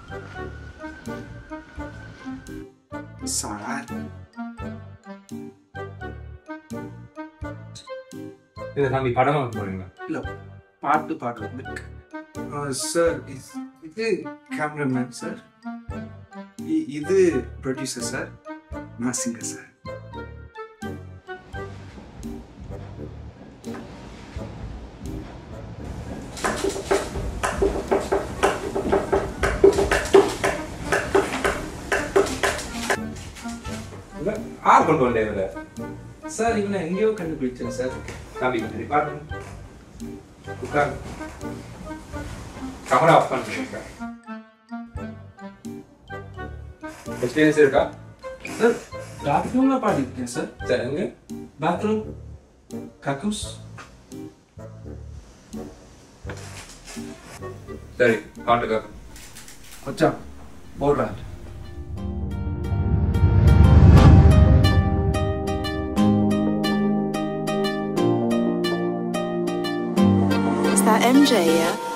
Sir இதை தம்பி படமா போறீங்க இல்லை பாட்டு பாடுறதுக்கு சார் இது கேமராமேன் சார் இது ப்ரொடியூசர் சார் நான் சிங்கர் சார் ஆர் கொண்டு வந்தேன் இதுல சார் இவனை எங்கேயோ கண்டுபிடிச்சேன் சார் தம்பி கொஞ்சம் டிபார்ட்மெண்ட் உட்கார் கேமரா ஆஃப் பண்ணிருக்கேன் எக்ஸ்பீரியன்ஸ் இருக்கா சார் பாத்ரூமில் பாடியிருக்கேன் சார் சரி எங்க பாத்ரூம் கக்கூஸ் சரி காட்டுக்கா கொச்சா போடுறாரு Is that MJ, yeah?